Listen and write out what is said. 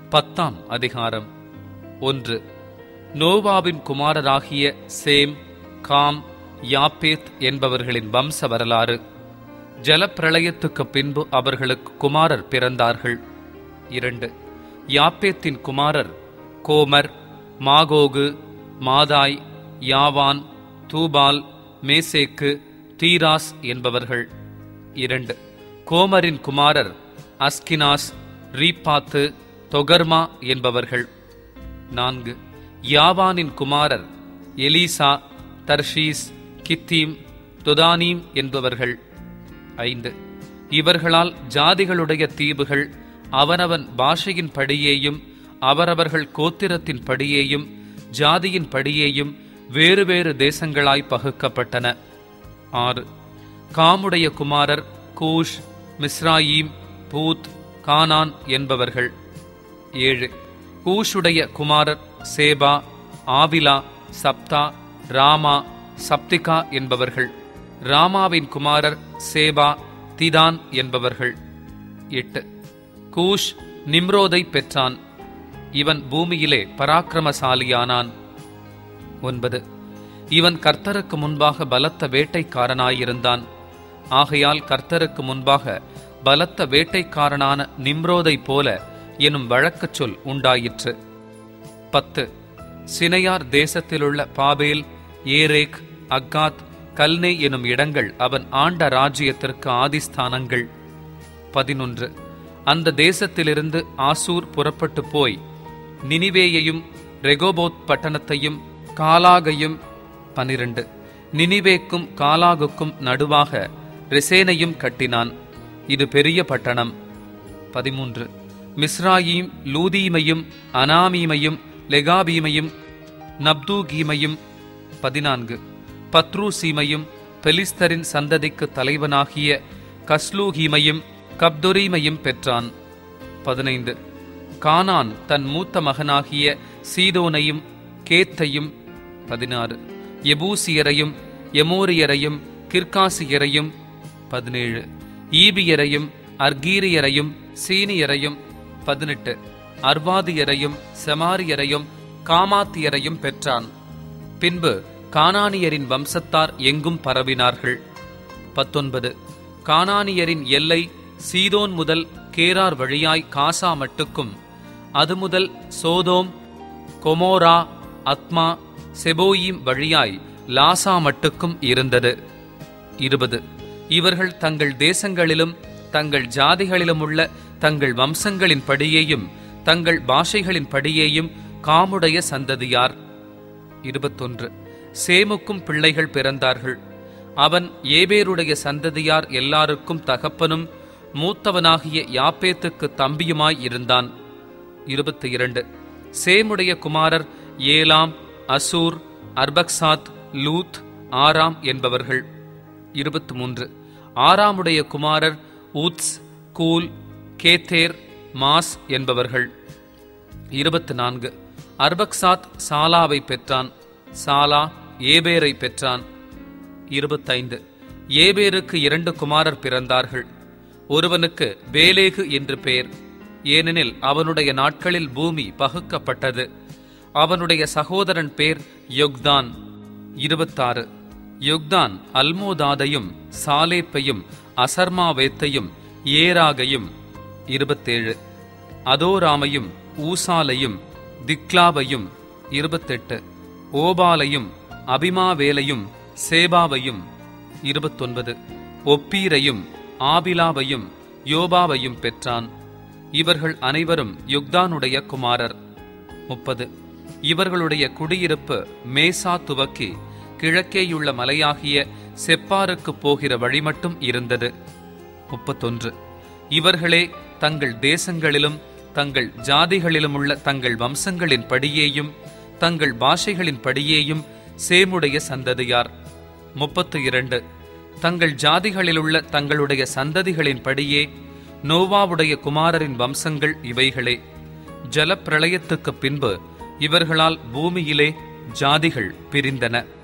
பத்தாம் அதிகாரம் ஒன்று நோவாவின் குமாரராகிய சேம் காம் யாப்பேத் என்பவர்களின் வம்ச வரலாறு ஜலப்பிரளயத்துக்கு பின்பு அவர்களுக்கு குமாரர் பிறந்தார்கள் இரண்டு யாப்பேத்தின் குமாரர் கோமர் மாகோகு மாதாய் யாவான் தூபால் மேசேக்கு தீராஸ் என்பவர்கள் இரண்டு கோமரின் குமாரர் அஸ்கினாஸ் ரீபாத்து தொகர்மா என்பவர்கள் நான்கு யாவானின் குமாரர் எலீசா தர்ஷீஸ் கித்தீம் துதானீம் என்பவர்கள் ஐந்து இவர்களால் ஜாதிகளுடைய தீவுகள் அவனவன் பாஷையின் படியேயும் அவரவர்கள் கோத்திரத்தின் படியேயும் ஜாதியின் படியேயும் வேறு வேறு தேசங்களாய் பகுக்கப்பட்டன ஆறு காமுடைய குமாரர் கூஷ் மிஸ்ராயீம் பூத் கானான் என்பவர்கள் ஏழு கூஷுடைய குமாரர் சேபா ஆவிலா சப்தா ராமா சப்திகா என்பவர்கள் ராமாவின் குமாரர் சேபா திதான் என்பவர்கள் எட்டு கூஷ் நிம்ரோதை பெற்றான் இவன் பூமியிலே பராக்கிரமசாலியானான் ஒன்பது இவன் கர்த்தருக்கு முன்பாக பலத்த வேட்டைக்காரனாயிருந்தான் ஆகையால் கர்த்தருக்கு முன்பாக பலத்த வேட்டைக்காரனான நிம்ரோதை போல எனும் வழக்கச் சொல் உண்டாயிற்று பத்து சினையார் தேசத்திலுள்ள பாபேல் ஏரேக் அக்காத் கல்னே எனும் இடங்கள் அவன் ஆண்ட ராஜ்யத்திற்கு ஆதிஸ்தானங்கள் பதினொன்று அந்த தேசத்திலிருந்து ஆசூர் புறப்பட்டு போய் நினிவேயையும் ரெகோபோத் பட்டணத்தையும் காலாகையும் பனிரெண்டு நினிவேக்கும் காலாகுக்கும் நடுவாக ரெசேனையும் கட்டினான் இது பெரிய பட்டணம் பதிமூன்று மிஸ்ராயீம் லூதீமையும் அனாமீமையும் லெகாபீமையும் நப்தூகீமையும் பதினான்கு பத்ரூசீமையும் பெலிஸ்தரின் சந்ததிக்கு தலைவனாகிய கஸ்லூகீமையும் கப்துரீமையும் பெற்றான் பதினைந்து கானான் தன் மூத்த மகனாகிய சீதோனையும் கேத்தையும் பதினாறு எபூசியரையும் எமோரியரையும் கிர்காசியரையும் பதினேழு ஈபியரையும் அர்கீரியரையும் சீனியரையும் பதினெட்டு அர்வாதியரையும் செமாரியரையும் காமாத்தியரையும் பெற்றான் பின்பு கானானியரின் வம்சத்தார் எங்கும் பரவினார்கள் பத்தொன்பது கானானியரின் எல்லை சீதோன் முதல் கேரார் வழியாய் காசா மட்டுக்கும் அது முதல் சோதோம் கொமோரா அத்மா செபோயிம் வழியாய் லாசா மட்டுக்கும் இருந்தது இருபது இவர்கள் தங்கள் தேசங்களிலும் தங்கள் ஜாதிகளிலும் உள்ள தங்கள் வம்சங்களின் படியேயும் தங்கள் பாஷைகளின் படியேயும் காமுடைய சந்ததியார் இருபத்தொன்று சேமுக்கும் பிள்ளைகள் பிறந்தார்கள் அவன் ஏபேருடைய சந்ததியார் எல்லாருக்கும் தகப்பனும் மூத்தவனாகிய யாப்பேத்துக்கு தம்பியுமாய் இருந்தான் இருபத்தி இரண்டு சேமுடைய குமாரர் ஏலாம் அசூர் அர்பக்சாத் லூத் ஆராம் என்பவர்கள் இருபத்தி மூன்று ஆராமுடைய குமாரர் ஊத்ஸ் கூல் கேத்தேர் மாஸ் என்பவர்கள் இருபத்தி நான்கு அர்பக்சாத் சாலாவை பெற்றான் சாலா ஏபேரை பெற்றான் இருபத்தைந்து ஏபேருக்கு இரண்டு குமாரர் பிறந்தார்கள் ஒருவனுக்கு பேலேகு என்று பெயர் ஏனெனில் அவனுடைய நாட்களில் பூமி பகுக்கப்பட்டது அவனுடைய சகோதரன் பேர் யொக்தான் இருபத்தாறு யொக்தான் அல்மோதாதையும் சாலேப்பையும் அசர்மாவேத்தையும் ஏராகையும் இருபத்தேழு அதோராமையும் ஊசாலையும் திக்லாவையும் இருபத்தெட்டு ஓபாலையும் அபிமாவேலையும் சேபாவையும் இருபத்தொன்பது ஒப்பீரையும் ஆபிலாவையும் யோபாவையும் பெற்றான் இவர்கள் அனைவரும் யுக்தானுடைய குமாரர் முப்பது இவர்களுடைய குடியிருப்பு மேசா துவக்கி கிழக்கேயுள்ள மலையாகிய செப்பாருக்கு போகிற வழி மட்டும் இருந்தது முப்பத்தொன்று இவர்களே தங்கள் தேசங்களிலும் தங்கள் ஜாதிகளிலும் உள்ள தங்கள் வம்சங்களின் படியேயும் தங்கள் பாஷைகளின் படியேயும் சேமுடைய சந்ததியார் முப்பத்து இரண்டு தங்கள் ஜாதிகளிலுள்ள தங்களுடைய சந்ததிகளின் படியே நோவாவுடைய குமாரரின் வம்சங்கள் இவைகளே ஜலப்பிரளயத்துக்குப் பின்பு இவர்களால் பூமியிலே ஜாதிகள் பிரிந்தன